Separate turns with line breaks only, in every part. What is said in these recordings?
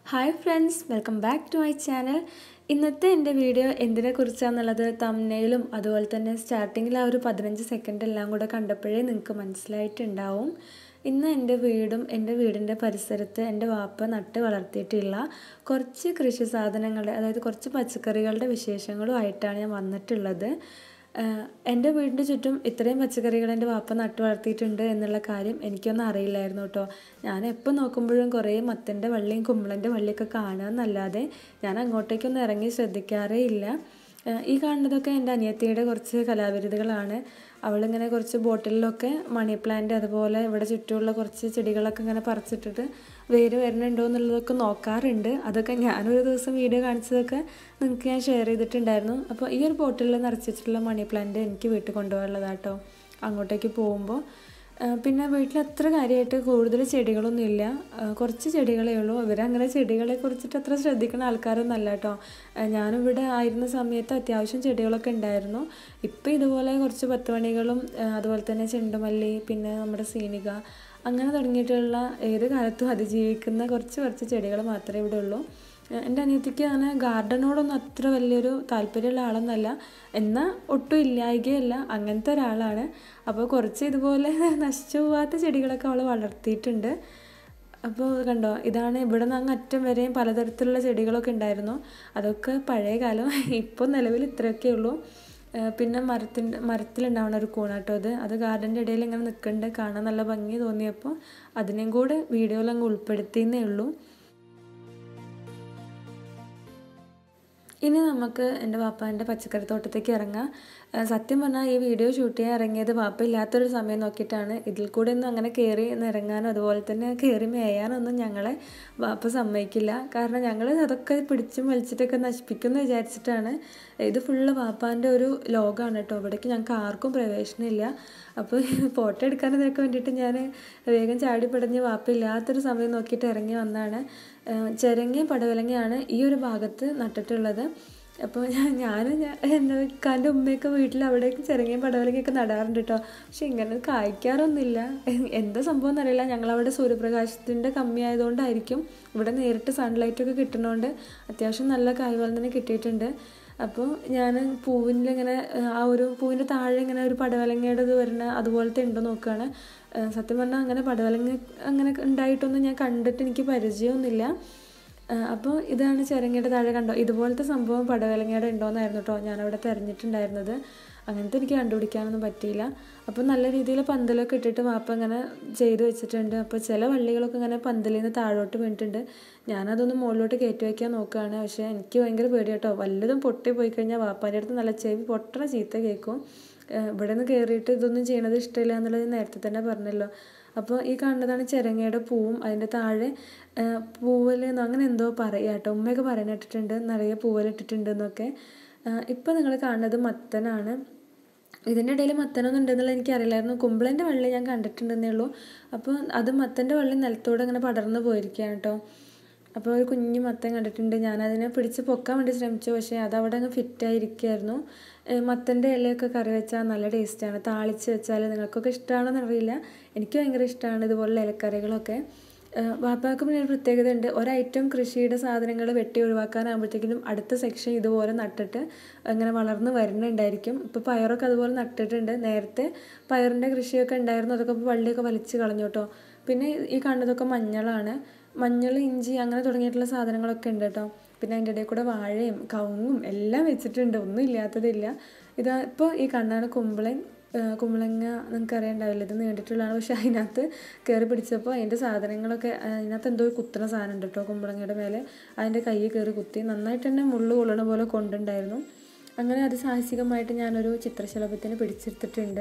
hi friends welcome back to my channel ഇന്നത്തെ എൻ്റെ video എന്തിനെ കുറിച്ചാണെന്നുള്ളത് തമ്നയിലും അതുപോലെ തന്നെ സ്റ്റാർട്ടിങ്ങിൽ ആ ഒരു പതിനഞ്ച് സെക്കൻഡ് എല്ലാം കൂടെ കണ്ടപ്പോഴേ നിങ്ങൾക്ക് മനസ്സിലായിട്ടുണ്ടാവും ഇന്ന് എൻ്റെ വീടും എൻ്റെ വീടിൻ്റെ പരിസരത്ത് എൻ്റെ വാപ്പ നട്ട് വളർത്തിയിട്ടുള്ള കുറച്ച് കൃഷി സാധനങ്ങളുടെ അതായത് കുറച്ച് പച്ചക്കറികളുടെ വിശേഷങ്ങളും ആയിട്ടാണ് ഞാൻ വന്നിട്ടുള്ളത് എൻ്റെ വീടിൻ്റെ ചുറ്റും ഇത്രയും പച്ചക്കറികൾ എൻ്റെ വാപ്പ നട്ടു വളർത്തിയിട്ടുണ്ട് എന്നുള്ള കാര്യം എനിക്കൊന്നും അറിയില്ലായിരുന്നു കേട്ടോ ഞാൻ എപ്പോൾ നോക്കുമ്പോഴും കുറേ മത്തൻ്റെ വള്ളിയും കുമ്പളൻ്റെ വള്ളിയൊക്കെ കാണുകയെന്നല്ലാതെ ഞാൻ അങ്ങോട്ടേക്കൊന്നും ഇറങ്ങി ശ്രദ്ധിക്കാറേ ഇല്ല ഈ കാണുന്നതൊക്കെ എൻ്റെ അനിയത്തിയുടെ കുറച്ച് കലാവിരുതുകളാണ് അവളിങ്ങനെ കുറച്ച് ബോട്ടിലൊക്കെ മണി പ്ലാന്റ് അതുപോലെ ഇവിടെ ചുറ്റുമുള്ള കുറച്ച് ചെടികളൊക്കെ ഇങ്ങനെ പറിച്ചിട്ടിട്ട് വേര് വരുന്നുണ്ടോ എന്നുള്ളതൊക്കെ നോക്കാറുണ്ട് അതൊക്കെ ഞാനൊരു ദിവസം വീഡിയോ കാണിച്ചതൊക്കെ നിങ്ങൾക്ക് ഞാൻ ഷെയർ ചെയ്തിട്ടുണ്ടായിരുന്നു അപ്പോൾ ഈ ഒരു ബോട്ടിലിൽ നിറച്ചിട്ടുള്ള മണി പ്ലാന്റ് എനിക്ക് വീട്ടിൽ കൊണ്ടുപോകാനുള്ളതാട്ടോ അങ്ങോട്ടേക്ക് പോകുമ്പോൾ പിന്നെ വീട്ടിൽ അത്ര കാര്യമായിട്ട് കൂടുതൽ ചെടികളൊന്നുമില്ല കുറച്ച് ചെടികളേ ഉള്ളൂ ഇവരങ്ങനെ ചെടികളെ കുറിച്ചിട്ട് അത്ര ശ്രദ്ധിക്കുന്ന ആൾക്കാരൊന്നും അല്ല കേട്ടോ ഞാനിവിടെ ആയിരുന്ന സമയത്ത് അത്യാവശ്യം ചെടികളൊക്കെ ഉണ്ടായിരുന്നു ഇപ്പം ഇതുപോലെ കുറച്ച് പത്ത് മണികളും അതുപോലെ തന്നെ ചെണ്ടുമല്ലി പിന്നെ നമ്മുടെ സീനിക അങ്ങനെ തുടങ്ങിയിട്ടുള്ള ഏത് കാലത്തും അതിജീവിക്കുന്ന കുറച്ച് കുറച്ച് ചെടികൾ മാത്രമേ ഇവിടെ ഉള്ളൂ എൻ്റെ അനിയത്തിക്ക് അങ്ങനെ ഗാർഡനോടൊന്നും അത്ര വലിയൊരു താല്പര്യമുള്ള ആളൊന്നല്ല എന്നാൽ ഒട്ടും ഇല്ലായികയല്ല അങ്ങനത്തെ ഒരാളാണ് അപ്പോൾ കുറച്ച് ഇതുപോലെ നശിച്ചു പോകാത്ത ചെടികളൊക്കെ അവൾ വളർത്തിയിട്ടുണ്ട് അപ്പോൾ കണ്ടോ ഇതാണ് ഇവിടെ നിന്ന് അങ്ങ് അറ്റം വരെയും പലതരത്തിലുള്ള ചെടികളൊക്കെ ഉണ്ടായിരുന്നു അതൊക്കെ പഴയ കാലം ഇപ്പോൾ നിലവിൽ ഇത്രയൊക്കെ ഉള്ളൂ പിന്നെ മരത്തിൻ്റെ മരത്തിലുണ്ടാവുന്ന ഒരു കൂണാട്ടോ അത് അത് ഗാർഡൻ്റെ ഇടയിൽ ഇങ്ങനെ നിൽക്കുന്നുണ്ട് കാണാൻ നല്ല ഭംഗി തോന്നിയപ്പോൾ അതിനെയും കൂടെ വീഡിയോയിൽ അങ്ങ് ഉൾപ്പെടുത്തിയെന്നേ ഉള്ളൂ ഇനി നമുക്ക് എൻ്റെ വാപ്പാൻ്റെ പച്ചക്കറി തോട്ടത്തേക്ക് ഇറങ്ങാം സത്യം പറഞ്ഞാൽ ഈ വീഡിയോ ഷൂട്ട് ചെയ്യാൻ ഇറങ്ങിയത് വാപ്പ ഇല്ലാത്തൊരു സമയം നോക്കിയിട്ടാണ് ഇതിൽ കൂടെ ഒന്നും അങ്ങനെ കയറി ഇറങ്ങാനോ അതുപോലെ തന്നെ കയറി മേയാനൊന്നും ഞങ്ങളെ വാപ്പ സമ്മതിക്കില്ല കാരണം ഞങ്ങൾ അതൊക്കെ പിടിച്ചും വലിച്ചിട്ടൊക്കെ നശിപ്പിക്കുമെന്ന് വിചാരിച്ചിട്ടാണ് ഇത് ഫുള്ള് വാപ്പാൻ്റെ ഒരു ലോകമാണ് കേട്ടോ ഇവിടേക്ക് ഞങ്ങൾക്ക് ആർക്കും പ്രവേശനമില്ല അപ്പോൾ ഫോട്ടോ എടുക്കാനൊക്കെ വേണ്ടിയിട്ട് ഞാൻ വേഗം ചാടി പടഞ്ഞ് വാപ്പ ഇല്ലാത്തൊരു സമയം നോക്കിയിട്ട് ഇറങ്ങി വന്നതാണ് ചിരങ്ങി പടവലങ്ങയാണ് ഈ ഒരു ഭാഗത്ത് നട്ടിട്ടുള്ളത് അപ്പോൾ ഞാൻ ഞാൻ എൻ്റെ ഇക്കാൻ്റെ ഉമ്മയൊക്കെ വീട്ടിൽ അവിടേക്ക് ചിരങ്ങയും പടവലങ്ങയൊക്കെ നടാറുണ്ട് കേട്ടോ പക്ഷെ ഇങ്ങനെ കായ്ക്കാറൊന്നുമില്ല എന്താ സംഭവം എന്നറിയില്ല ഞങ്ങളവിടെ സൂര്യപ്രകാശത്തിൻ്റെ കമ്മി ആയതുകൊണ്ടായിരിക്കും ഇവിടെ നേരിട്ട് സൺലൈറ്റൊക്കെ കിട്ടുന്നതുകൊണ്ട് അത്യാവശ്യം നല്ല കായ്ഫലം തന്നെ കിട്ടിയിട്ടുണ്ട് അപ്പോൾ ഞാൻ പൂവിൻ്റെ ആ ഒരു പൂവിൻ്റെ താഴെ ഇങ്ങനെ ഒരു പടവലങ്ങയുടെ ഇത് വരുന്ന അതുപോലത്തെ ഉണ്ടോ നോക്കുകയാണ് സത്യം പറഞ്ഞാൽ അങ്ങനെ പടവലങ്ങ അങ്ങനെ ഉണ്ടായിട്ടൊന്നും ഞാൻ കണ്ടിട്ട് എനിക്ക് പരിചയമൊന്നുമില്ല അപ്പോൾ ഇതാണ് ചിരങ്ങയുടെ താഴെ കണ്ടോ ഇതുപോലത്തെ സംഭവം പടവലങ്ങയുടെ ഉണ്ടോയെന്നായിരുന്നു കേട്ടോ ഞാനവിടെ തിരഞ്ഞിട്ടുണ്ടായിരുന്നത് അങ്ങനത്തെ എനിക്ക് കണ്ടുപിടിക്കാനൊന്നും പറ്റിയില്ല അപ്പോൾ നല്ല രീതിയിൽ പന്തലൊക്കെ ഇട്ടിട്ട് വാപ്പ ഇങ്ങനെ ചെയ്ത് വെച്ചിട്ടുണ്ട് അപ്പോൾ ചില വള്ളികളൊക്കെ ഇങ്ങനെ പന്തലിൽ നിന്ന് താഴോട്ട് വീണിട്ടുണ്ട് ഞാനതൊന്ന് മുകളിലോട്ട് കയറ്റി വയ്ക്കാൻ നോക്കുകയാണ് പക്ഷേ എനിക്ക് ഭയങ്കര പേടി കേട്ടോ വല്ലതും പൊട്ടി പോയി കഴിഞ്ഞാൽ വാപ്പാൻ്റെ അടുത്ത് നല്ല ചെവി പൊട്ടണ ചീത്ത കേൾക്കും ഇവിടെ നിന്ന് കയറിയിട്ട് ഇതൊന്നും ചെയ്യണത് ഇഷ്ടമില്ല എന്നുള്ളത് നേരത്തെ തന്നെ പറഞ്ഞല്ലോ അപ്പോൾ ഈ കാണുന്നതാണ് ചിരങ്ങയുടെ പൂവും അതിൻ്റെ താഴെ പൂവലെന്നോ അങ്ങനെ എന്തോ പറയുക കേട്ടോ ഉമ്മയൊക്കെ പറയാനിട്ടിട്ടുണ്ട് നിറയെ പൂവലിട്ടിട്ടുണ്ട് എന്നൊക്കെ ഇപ്പോൾ നിങ്ങൾ കാണുന്നത് മത്തനാണ് ഇതിൻ്റെ ഇടയിൽ മത്തനൊന്നും ഉണ്ടെന്നുള്ള എനിക്കറിയില്ലായിരുന്നു കുമ്പളൻ്റെ വള്ളി ഞാൻ കണ്ടിട്ടുണ്ടെന്നേ ഉള്ളൂ അപ്പോൾ അത് മത്തൻ്റെ വള്ളി നിലത്തോടെ അങ്ങനെ പടർന്നു പോയിരിക്കുകയാണ് കേട്ടോ അപ്പോൾ ഒരു കുഞ്ഞു മത്തൻ കണ്ടിട്ടുണ്ട് ഞാനതിനെ പിടിച്ച് പൊക്കാൻ വേണ്ടി ശ്രമിച്ചു പക്ഷേ അതവിടെ അങ്ങ് ഫിറ്റായിരിക്കുമായിരുന്നു മത്തൻ്റെ ഇലയൊക്കെ കറി വെച്ചാൽ നല്ല ടേസ്റ്റാണ് താളിച്ച് വെച്ചാൽ നിങ്ങൾക്കൊക്കെ ഇഷ്ടമാണെന്ന് അറിയില്ല എനിക്ക് ഭയങ്കര ഇഷ്ടമാണ് ഇതുപോലുള്ള ഇലക്കറികളൊക്കെ വാപ്പാക്ക് പിന്നെ ഒരു പ്രത്യേകത ഉണ്ട് ഒരൈറ്റം കൃഷിയുടെ സാധനങ്ങൾ വെട്ടി ഒഴിവാക്കാനാകുമ്പോഴത്തേക്കിനും അടുത്ത സെക്ഷൻ ഇതുപോലെ നട്ടിട്ട് അങ്ങനെ വളർന്ന് വരുന്നുണ്ടായിരിക്കും ഇപ്പോൾ പയറൊക്കെ അതുപോലെ നട്ടിട്ടുണ്ട് നേരത്തെ പയറിൻ്റെ കൃഷിയൊക്കെ ഉണ്ടായിരുന്നു അതൊക്കെ ഇപ്പോൾ വള്ളിയൊക്കെ വലിച്ച് കളഞ്ഞു കേട്ടോ പിന്നെ ഈ കാണുന്നതൊക്കെ മഞ്ഞളാണ് മഞ്ഞൾ ഇഞ്ചി അങ്ങനെ തുടങ്ങിയിട്ടുള്ള സാധനങ്ങളൊക്കെ ഉണ്ട് കേട്ടോ പിന്നെ അതിൻ്റെ ഇടയിൽ കൂടെ വാഴയും കവുങ്ങും എല്ലാം വെച്ചിട്ടുണ്ട് ഒന്നും ഇല്ലാത്തതില്ല ഇതാ ഇപ്പോൾ ഈ കണ്ണാണ് കുമ്പളൻ കുമ്പളങ്ങ നിങ്ങൾക്ക് അറിയണ്ടാവില്ല ഇത് നീണ്ടിട്ടുള്ളതാണ് പക്ഷെ അതിനകത്ത് കയറി പിടിച്ചപ്പോൾ അതിൻ്റെ സാധനങ്ങളൊക്കെ അതിനകത്ത് എന്തോ കുത്തുന്ന സാധനം ഉണ്ട് കേട്ടോ കുമ്പളങ്ങയുടെ മേലെ അതിൻ്റെ കൈ കയറി കുത്തി നന്നായിട്ട് തന്നെ മുള്ളു കൊള്ളണ പോലെ കൊണ്ടുണ്ടായിരുന്നു അങ്ങനെ അതിസാഹസികമായിട്ട് ഞാനൊരു ചിത്രശലഭത്തിന് പിടിച്ചെടുത്തിട്ടുണ്ട്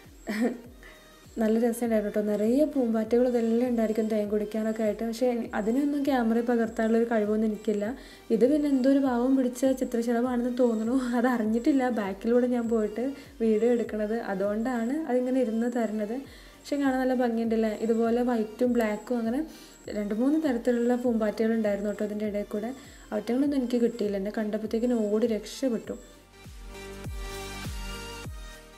നല്ല രസമുണ്ടായിരുന്നു കേട്ടോ നിറയെ പൂമ്പാറ്റകൾ ഇതെല്ലാം ഉണ്ടായിരിക്കും തേൻ കുടിക്കാനൊക്കെ ആയിട്ട് പക്ഷേ അതിനൊന്നും ക്യാമറയിൽ പകർത്താനുള്ള ഒരു കഴിവൊന്നും എനിക്കില്ല ഇത് പിന്നെ എന്തോ ഒരു ഭാവം പിടിച്ച ചിത്രശലഭമാണെന്ന് തോന്നുന്നു അത് അറിഞ്ഞിട്ടില്ല ബാക്കിലൂടെ ഞാൻ പോയിട്ട് വീഡിയോ എടുക്കണത് അതുകൊണ്ടാണ് അതിങ്ങനെ ഇരുന്ന് തരുന്നത് പക്ഷെ കാണാൻ നല്ല ഭംഗിയുണ്ടല്ലേ ഇതുപോലെ വൈറ്റും ബ്ലാക്കും അങ്ങനെ രണ്ട് മൂന്ന് തരത്തിലുള്ള പൂമ്പാറ്റകൾ ഉണ്ടായിരുന്നു കേട്ടോ അതിൻ്റെ ഇടയിൽ കൂടെ അവറ്റങ്ങളൊന്നും എനിക്ക് കിട്ടിയില്ല എന്നെ കണ്ടപ്പോഴത്തേക്കിനും ഓടി രക്ഷപ്പെട്ടു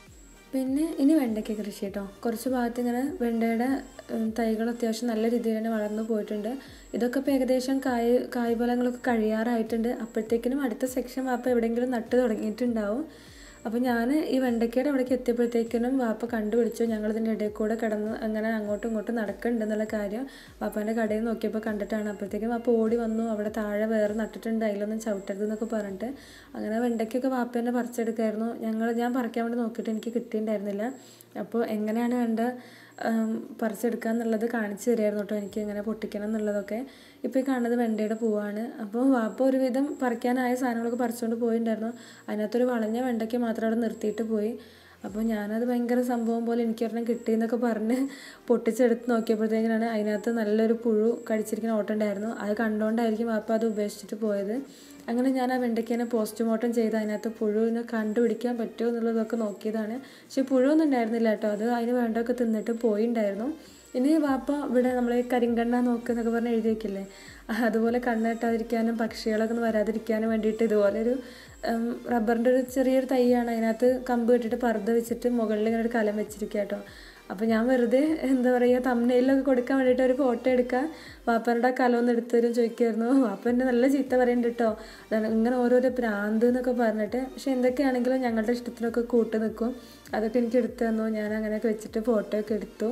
പിന്നെ ഇനി വെണ്ടയ്ക്ക കൃഷി കേട്ടോ കുറച്ച് ഭാഗത്ത് ഇങ്ങനെ വെണ്ടയുടെ ഉം, തൈകൾ അത്യാവശ്യം നല്ല രീതിയിൽ തന്നെ വളർന്നു പോയിട്ടുണ്ട് ഇതൊക്കെ ഇപ്പോൾ ഏകദേശം കായ് കായ്ഫലങ്ങളൊക്കെ കഴിയാറായിട്ടുണ്ട് അപ്പോഴത്തേക്കിനും അടുത്ത സെക്ഷൻ വാപ്പ എവിടെയെങ്കിലും നട്ട് തുടങ്ങിയിട്ടുണ്ടാവും അപ്പോൾ ഞാൻ ഈ വെണ്ടയ്ക്കയുടെ അവിടേക്ക് എത്തിയപ്പോഴത്തേക്കിനും വാപ്പ കണ്ടുപിടിച്ചു ഞങ്ങളിതിൻ്റെ ഇടയിൽ കൂടെ കിടന്ന് അങ്ങനെ അങ്ങോട്ടും ഇങ്ങോട്ടും നടക്കുന്നുണ്ടെന്നുള്ള കാര്യം വാപ്പാൻ്റെ കടയിൽ നോക്കിയപ്പോൾ കണ്ടിട്ടാണ് അപ്പോഴത്തേക്കും വാപ്പ ഓടി വന്നു അവിടെ താഴെ വേറെ നട്ടിട്ടുണ്ട് അതിലൊന്നും ചവിട്ടരുത് എന്നൊക്കെ പറഞ്ഞിട്ട് അങ്ങനെ വെണ്ടയ്ക്കൊക്കെ വാപ്പ തന്നെ പറിച്ചെടുക്കായിരുന്നു ഞങ്ങൾ ഞാൻ പറിക്കാൻ വേണ്ടി നോക്കിയിട്ട് എനിക്ക് കിട്ടിയിട്ടുണ്ടായിരുന്നില്ല അപ്പോൾ എങ്ങനെയാണ് വേണ്ട പറിച്ചെടുക്കുക എന്നുള്ളത് കാണിച്ചു തരുമായിരുന്നു കേട്ടോ എനിക്ക് എങ്ങനെ പൊട്ടിക്കണം എന്നുള്ളതൊക്കെ ഇപ്പോൾ ഈ കാണുന്നത് വെണ്ടയുടെ പൂവാണ് അപ്പോൾ വാപ്പ ഒരുവിധം പറിക്കാനായ സാധനങ്ങളൊക്കെ പറിച്ചുകൊണ്ട് പോയിട്ടുണ്ടായിരുന്നു അതിനകത്തൊരു വളഞ്ഞ വെണ്ടയ്ക്ക് മാത്രം അവിടെ നിർത്തിയിട്ട് പോയി അപ്പോൾ ഞാനത് ഭയങ്കര സംഭവം പോലെ എനിക്കൊരെണ്ണം കിട്ടിയെന്നൊക്കെ പറഞ്ഞ് പൊട്ടിച്ചെടുത്ത് നോക്കിയപ്പോഴത്തേക്കിനാണ് അതിനകത്ത് നല്ലൊരു പുഴു കടിച്ചിരിക്കുന്ന ഓട്ടം ഉണ്ടായിരുന്നു അത് കണ്ടുകൊണ്ടായിരിക്കും വാപ്പ അത് ഉപേക്ഷിച്ചിട്ട് പോയത് അങ്ങനെ ഞാൻ ആ വെണ്ടയ്ക്കേനെ പോസ്റ്റ്മോർട്ടം ചെയ്ത് അതിനകത്ത് പുഴുവിനെ കണ്ടുപിടിക്കാൻ പറ്റുമോ എന്നുള്ളതൊക്കെ നോക്കിയതാണ് പക്ഷെ പുഴുവൊന്നും ഉണ്ടായിരുന്നില്ല കേട്ടോ അത് അതിന് വേണ്ടതൊക്കെ തിന്നിട്ട് പോയിണ്ടായിരുന്നു ഇനി വാപ്പ ഇവിടെ നമ്മൾ കരിങ്കണ്ണ നോക്ക് എന്നൊക്കെ പറഞ്ഞ് എഴുതി വെക്കില്ലേ അതുപോലെ കണ്ണെട്ടാതിരിക്കാനും പക്ഷികളൊക്കെ ഒന്ന് വരാതിരിക്കാനും വേണ്ടിയിട്ട് ഇതുപോലെ ഒരു റബ്ബറിൻ്റെ ഒരു ചെറിയൊരു തൈയാണ് അതിനകത്ത് കമ്പ് കെട്ടിട്ട് പർദ്ദ വെച്ചിട്ട് മുകളിൽ ഇങ്ങനെ ഒരു കലം വെച്ചിരിക്കുക കേട്ടോ അപ്പോൾ ഞാൻ വെറുതെ എന്താ പറയുക തമ്മനയിലൊക്കെ കൊടുക്കാൻ വേണ്ടിയിട്ട് ഒരു ഫോട്ടോ എടുക്കാൻ വാപ്പരുടെ ആ കലം ഒന്ന് എടുത്തു തരും ചോദിക്കുമായിരുന്നു വാപ്പ എന്നെ നല്ല ചീത്ത പറയുന്നുണ്ട് കേട്ടോ അതാണ് ഇങ്ങനെ ഓരോരോ ഭ്രാന്ത് എന്നൊക്കെ പറഞ്ഞിട്ട് പക്ഷെ എന്തൊക്കെയാണെങ്കിലും ഞങ്ങളുടെ ഇഷ്ടത്തിനൊക്കെ കൂട്ട് നിൽക്കും അതൊക്കെ എനിക്ക് എടുത്തു തന്നു ഞാൻ അങ്ങനെയൊക്കെ വെച്ചിട്ട് ഫോട്ടോ ഒക്കെ എടുത്തു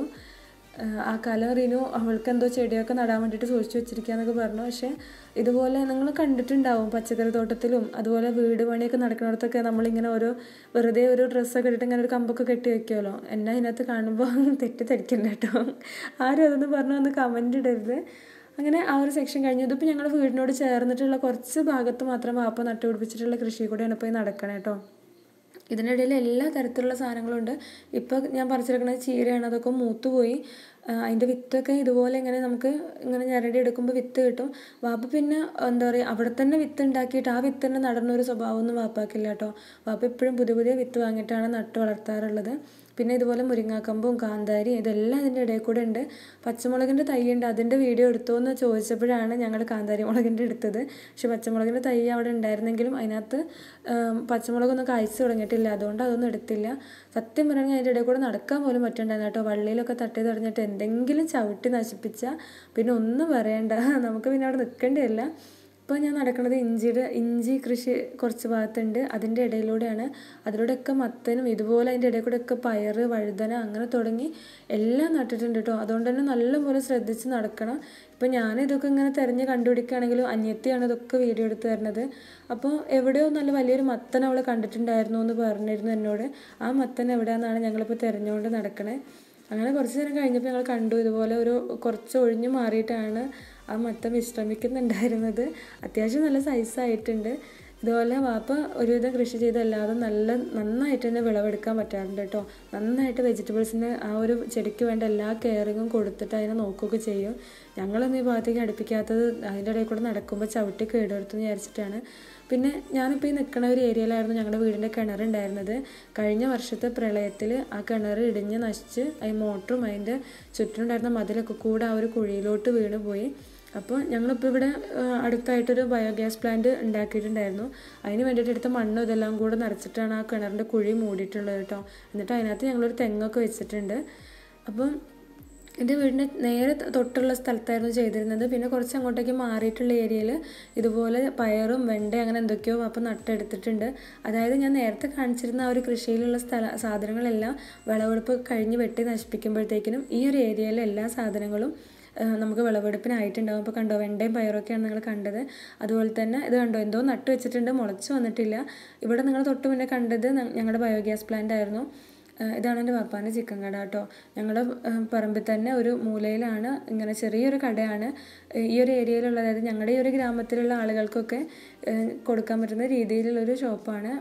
ആഹ് ആ കലം റിനു അവൾക്ക് എന്തോ ചെടിയൊക്കെ നടാൻ വേണ്ടിയിട്ട് സൂക്ഷിച്ചു വെച്ചിരിക്കുകയെന്നൊക്കെ പറഞ്ഞു പക്ഷേ ഇതുപോലെ നിങ്ങൾ കണ്ടിട്ടുണ്ടാവും പച്ചക്കറി തോട്ടത്തിലും അതുപോലെ വീട് പണിയൊക്കെ നടക്കുന്നിടത്തൊക്കെ നമ്മളിങ്ങനെ ഓരോ വെറുതെ ഒരു ഡ്രസ്സൊക്കെ ഇട്ടിട്ട് ഇങ്ങനെ ഒരു കമ്പൊക്കെ കെട്ടി വെക്കുമല്ലോ എന്നെ അതിനകത്ത് കാണുമ്പോൾ തെറ്റിദ്ധരിക്കണ്ട കേട്ടോ ആരും അതൊന്ന് പറഞ്ഞു ഒന്ന് കമൻ്റ് ഇടരുത് അങ്ങനെ ആ ഒരു സെക്ഷൻ കഴിഞ്ഞു ഇതിപ്പോൾ ഞങ്ങളുടെ വീടിനോട് ചേർന്നിട്ടുള്ള കുറച്ച് ഭാഗത്ത് മാത്രം വാപ്പ നട്ടുപിടിപ്പിച്ചിട്ടുള്ള കൃഷി കൂടെയാണ് ഇപ്പോൾ ഈ നടക്കണേ കേട്ടോ ഇതിനിടയിൽ എല്ലാ തരത്തിലുള്ള സാധനങ്ങളും ഉണ്ട് ഇപ്പോൾ ഞാൻ പറിച്ചെടുക്കുന്നത് ചീരയാണ് അതൊക്കെ മൂത്തുപോയി അതിൻ്റെ വിത്തൊക്കെ ഇതുപോലെ ഇങ്ങനെ നമുക്ക് ഇങ്ങനെ ഞരടി എടുക്കുമ്പോൾ വിത്ത് കിട്ടും വാപ്പ പിന്നെ എന്താ പറയുക അവിടെ തന്നെ വിത്ത് ഉണ്ടാക്കിയിട്ട് ആ വിത്ത് തന്നെ നടന്ന ഒരു സ്വഭാവമൊന്നും വാപ്പാക്കില്ല കേട്ടോ വാപ്പ എപ്പോഴും പുതിയ പുതിയ വിത്ത് വാങ്ങിയിട്ടാണ് നട്ട് വളർത്താറുള്ളത് പിന്നെ ഇതുപോലെ മുരിങ്ങാക്കമ്പും കാന്താരി ഇതെല്ലാം അതിൻ്റെ ഇടയിൽ കൂടെ ഉണ്ട് പച്ചമുളകിൻ്റെ തൈ ഉണ്ട് അതിൻ്റെ വീഡിയോ എടുത്തോ എന്ന് ചോദിച്ചപ്പോഴാണ് ഞങ്ങൾ കാന്താരി മുളകിൻ്റെ എടുത്തത് പക്ഷെ പച്ചമുളകിൻ്റെ തൈ അവിടെ ഉണ്ടായിരുന്നെങ്കിലും അതിനകത്ത് ആം, പച്ചമുളകൊന്നും കായ്ച്ചു തുടങ്ങിയിട്ടില്ല അതുകൊണ്ട് അതൊന്നും എടുത്തില്ല സത്യം പറയുകയാണെങ്കിൽ അതിൻ്റെ ഇടയിൽ കൂടെ നടക്കാൻ പോലും പറ്റുന്നുണ്ടായിരുന്നു കേട്ടോ വള്ളിയിലൊക്കെ തട്ടി തടഞ്ഞിട്ട് എന്തെങ്കിലും ചവിട്ടി നശിപ്പിച്ചാൽ പിന്നെ ഒന്നും പറയണ്ട നമുക്ക് പിന്നെ അവിടെ നിൽക്കേണ്ടിയല്ല ഇപ്പോൾ ഞാൻ നടക്കുന്നത് ഇഞ്ചിയുടെ ഇഞ്ചി കൃഷി കുറച്ച് ഭാഗത്തുണ്ട് അതിൻ്റെ ഇടയിലൂടെയാണ് അതിലൂടെയൊക്കെ മത്തനും ഇതുപോലെ അതിൻ്റെ ഇടയിൽ കൂടെയൊക്കെ പയറ് വഴുതന അങ്ങനെ തുടങ്ങി എല്ലാം നട്ടിട്ടുണ്ട് കേട്ടോ അതുകൊണ്ട് തന്നെ നല്ലപോലെ ശ്രദ്ധിച്ച് നടക്കണം ഇപ്പോൾ ഞാൻ ഇതൊക്കെ ഇങ്ങനെ തിരഞ്ഞ് കണ്ടുപിടിക്കുകയാണെങ്കിലും അനിയത്തിയാണ് ഇതൊക്കെ വീഡിയോ എടുത്ത് തരുന്നത് അപ്പോൾ എവിടെയോ നല്ല വലിയൊരു മത്തൻ അവൾ കണ്ടിട്ടുണ്ടായിരുന്നു എന്ന് പറഞ്ഞിരുന്നു എന്നോട് ആ മത്തൻ എവിടെയാണെന്നാണ് ഞങ്ങളിപ്പോൾ തിരഞ്ഞുകൊണ്ട് നടക്കണേ അങ്ങനെ കുറച്ച് നേരം കഴിഞ്ഞപ്പോൾ ഞങ്ങൾ കണ്ടു ഇതുപോലെ ഒരു കുറച്ച് ഒഴിഞ്ഞു മാറിയിട്ടാണ് ആ മത്തം വിശ്രമിക്കുന്നുണ്ടായിരുന്നത് അത്യാവശ്യം നല്ല സൈസായിട്ടുണ്ട് ഇതുപോലെ വാപ്പ ഒരുവിധം കൃഷി ചെയ്ത് അല്ലാതെ നല്ല നന്നായിട്ട് തന്നെ വിളവെടുക്കാൻ പറ്റാറുണ്ട് കേട്ടോ നന്നായിട്ട് വെജിറ്റബിൾസിന് ആ ഒരു ചെടിക്ക് വേണ്ട എല്ലാ കെയറിങ്ങും കൊടുത്തിട്ട് അതിനെ നോക്കുകയൊക്കെ ചെയ്യും ഞങ്ങളൊന്നും ഈ ഭാഗത്തേക്ക് അടുപ്പിക്കാത്തത് അതിൻ്റെ ഇടയിൽ കൂടെ നടക്കുമ്പോൾ ചവിട്ടി കേടുവരുത്തുമെന്ന് വിചാരിച്ചിട്ടാണ് പിന്നെ ഞാനിപ്പോൾ ഈ നിൽക്കുന്ന ഒരു ഏരിയയിലായിരുന്നു ഞങ്ങളുടെ വീടിൻ്റെ കിണറുണ്ടായിരുന്നത് കഴിഞ്ഞ വർഷത്തെ പ്രളയത്തിൽ ആ കിണർ ഇടിഞ്ഞ് നശിച്ച് ഈ മോട്ടറും അതിൻ്റെ ചുറ്റിനുണ്ടായിരുന്ന മതിലൊക്കെ കൂടെ ആ ഒരു കുഴിയിലോട്ട് വീണ് പോയി അപ്പോൾ ഞങ്ങളിപ്പോൾ ഇവിടെ ആ, അടുത്തായിട്ടൊരു ബയോഗ്യാസ് പ്ലാന്റ് ഉണ്ടാക്കിയിട്ടുണ്ടായിരുന്നു അതിന് വേണ്ടിയിട്ട് എടുത്ത മണ്ണും ഇതെല്ലാം കൂടെ നിറച്ചിട്ടാണ് ആ കിണറിൻ്റെ കുഴി മൂടിയിട്ടുള്ളത് കേട്ടോ എന്നിട്ട് അതിനകത്ത് ഞങ്ങളൊരു തെങ്ങൊക്കെ വെച്ചിട്ടുണ്ട് അപ്പം എൻ്റെ വീടിൻ്റെ നേരെ ത- തൊട്ടുള്ള സ്ഥലത്തായിരുന്നു ചെയ്തിരുന്നത് പിന്നെ കുറച്ച് അങ്ങോട്ടേക്ക് മാറിയിട്ടുള്ള ഏരിയയിൽ ഇതുപോലെ പയറും വെണ്ട അങ്ങനെ എന്തൊക്കെയോ അപ്പം നട്ടെടുത്തിട്ടുണ്ട് അതായത് ഞാൻ നേരത്തെ കാണിച്ചിരുന്ന ആ ഒരു കൃഷിയിലുള്ള സ്ഥല സാധനങ്ങളെല്ലാം വിളവെടുപ്പ് കഴിഞ്ഞ് വെട്ടി നശിപ്പിക്കുമ്പോഴത്തേക്കിനും ഈ ഒരു ഏരിയയിലെ എല്ലാ സാധനങ്ങളും ആ, നമുക്ക് വിളവെടുപ്പിനായിട്ടുണ്ടാവും അപ്പോൾ കണ്ടോ വെണ്ടയും പയറൊക്കെയാണ് നിങ്ങൾ കണ്ടത് അതുപോലെ തന്നെ ഇത് കണ്ടോ എന്തോ നട്ട് വെച്ചിട്ടുണ്ട് മുളച്ച് വന്നിട്ടില്ല ഇവിടെ നിങ്ങൾ തൊട്ട് മുന്നേ കണ്ടത് ന- ഞങ്ങളുടെ ബയോഗ്യാസ് പ്ലാന്റ് ആയിരുന്നു ആ, ഇതാണ് എൻ്റെ പാപ്പാൻ്റെ ചിക്കൻ കട കേട്ടോ ഞങ്ങളുടെ ആ, പറമ്പിൽ തന്നെ ഒരു മൂലയിലാണ് ഇങ്ങനെ ചെറിയൊരു കടയാണ് ഈ ഒരു ഏരിയയിലുള്ള അതായത് ഞങ്ങളുടെ ഈ ഒരു ഗ്രാമത്തിലുള്ള ആളുകൾക്കൊക്കെ ആ, കൊടുക്കാൻ പറ്റുന്ന രീതിയിലുള്ളൊരു ഷോപ്പാണ്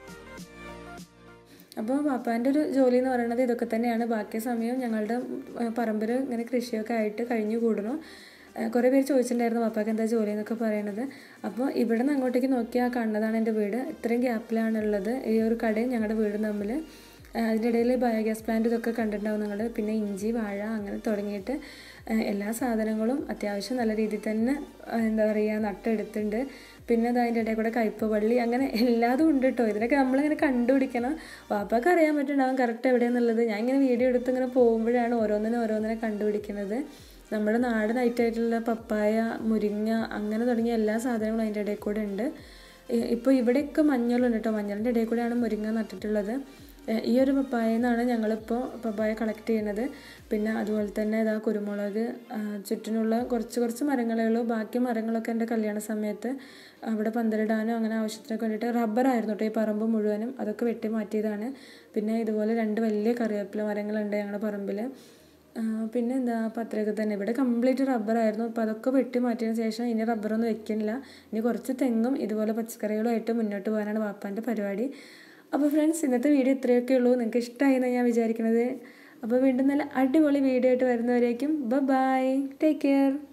അപ്പോൾ പാപ്പാൻ്റെ ഒരു ജോലി എന്ന് പറയുന്നത് ഇതൊക്കെ തന്നെയാണ് ബാക്കി സമയം ഞങ്ങളുടെ പറമ്പിൽ ഇങ്ങനെ കൃഷിയൊക്കെ ആയിട്ട് കഴിഞ്ഞു കൂടണം ഏഹ് കുറേ പേര് ചോദിച്ചിട്ടുണ്ടായിരുന്നു പാപ്പാക്ക് എന്താ ജോലി എന്നൊക്കെ പറയണത് അപ്പോൾ ഇവിടെ നിന്ന് അങ്ങോട്ടേക്ക് നോക്കിയാൽ കാണുന്നതാണ് എൻ്റെ വീട് ഇത്രയും ഗ്യാപ്പിലാണുള്ളത് ഈ ഒരു കടയും ഞങ്ങളുടെ വീടും തമ്മിൽ ഏഹ് അതിൻ്റെ ഇടയിൽ ബയോഗ്യാസ് പ്ലാന്റ് ഇതൊക്കെ കണ്ടിട്ടുണ്ടാവും നിങ്ങൾ പിന്നെ ഇഞ്ചി വാഴ അങ്ങനെ തുടങ്ങിയിട്ട് ഏഹ് എല്ലാ സാധനങ്ങളും അത്യാവശ്യം നല്ല രീതിയിൽ തന്നെ ഏഹ് എന്താ പറയുക നട്ടെടുത്തിട്ടുണ്ട് പിന്നെ അത് അതിൻ്റെ ഇടയിൽ കൂടെ കയ്പ വള്ളി അങ്ങനെ എല്ലാതും ഉണ്ട് കേട്ടോ ഇതിനൊക്കെ നമ്മളിങ്ങനെ കണ്ടുപിടിക്കണം വാപ്പാക്ക് അറിയാൻ പറ്റുന്നുണ്ടാവും കറക്റ്റ് എവിടെയെന്നുള്ളത് ഞാൻ ഇങ്ങനെ വീഡിയോ എടുത്ത് ഇങ്ങനെ പോകുമ്പോഴാണ് ഓരോന്നിനും ഓരോന്നിനെ കണ്ടുപിടിക്കുന്നത് നമ്മുടെ നാടൻ ഐറ്റമായിട്ടുള്ള പപ്പായ മുരിങ്ങ അങ്ങനെ തുടങ്ങിയ എല്ലാ സാധനങ്ങളും അതിൻ്റെ ഇടയിൽ കൂടെ ഉണ്ട് ഇപ്പോൾ ഇവിടെയൊക്കെ മഞ്ഞളുണ്ട് കേട്ടോ മഞ്ഞളിൻ്റെ ഇടയിൽ കൂടെയാണ് മുരിങ്ങ നട്ടിട്ടുള്ളത് ഏഹ് ഈ ഒരു പപ്പായ നിന്നാണ് ഞങ്ങളിപ്പോൾ പപ്പായ കളക്ട് ചെയ്യുന്നത് പിന്നെ അതുപോലെ തന്നെ ഇതാ കുരുമുളക് ആ, ചുറ്റിനുള്ള കുറച്ച് കുറച്ച് മരങ്ങളേ ഉള്ളൂ ബാക്കി മരങ്ങളൊക്കെ എൻ്റെ കല്യാണ സമയത്ത് അവിടെ പന്തലിടാനും അങ്ങനെ ആവശ്യത്തിനൊക്കെ വേണ്ടിയിട്ട് റബ്ബറായിരുന്നു കേട്ടോ ഈ പറമ്പ് മുഴുവനും അതൊക്കെ വെട്ടി മാറ്റിയതാണ് പിന്നെ ഇതുപോലെ രണ്ട് വലിയ കറിവേപ്പില മരങ്ങളുണ്ട് ഞങ്ങളുടെ പറമ്പിൽ ആ, പിന്നെ എന്താ പത്രയൊക്കെ തന്നെ ഇവിടെ കംപ്ലീറ്റ് റബ്ബറായിരുന്നു അപ്പോൾ അതൊക്കെ വെട്ടി മാറ്റിയതിന് ശേഷം ഇനി റബ്ബറൊന്നും വെക്കുന്നില്ല ഇനി കുറച്ച് തെങ്ങും ഇതുപോലെ പച്ചക്കറികളുമായിട്ട് മുന്നോട്ട് പോകാനാണ് വാപ്പാൻ്റെ പരിപാടി അപ്പോൾ ഫ്രണ്ട്സ് ഇന്നത്തെ വീഡിയോ ഇത്രയൊക്കെ ഉള്ളൂ നിങ്ങൾക്ക് ഇഷ്ടമായി എന്നാണ് ഞാൻ വിചാരിക്കുന്നത് അപ്പോൾ വീണ്ടും നല്ല അടിപൊളി വീഡിയോ ആയിട്ട് വരുന്നവരേക്കും ബൈ ടേക്ക് കെയർ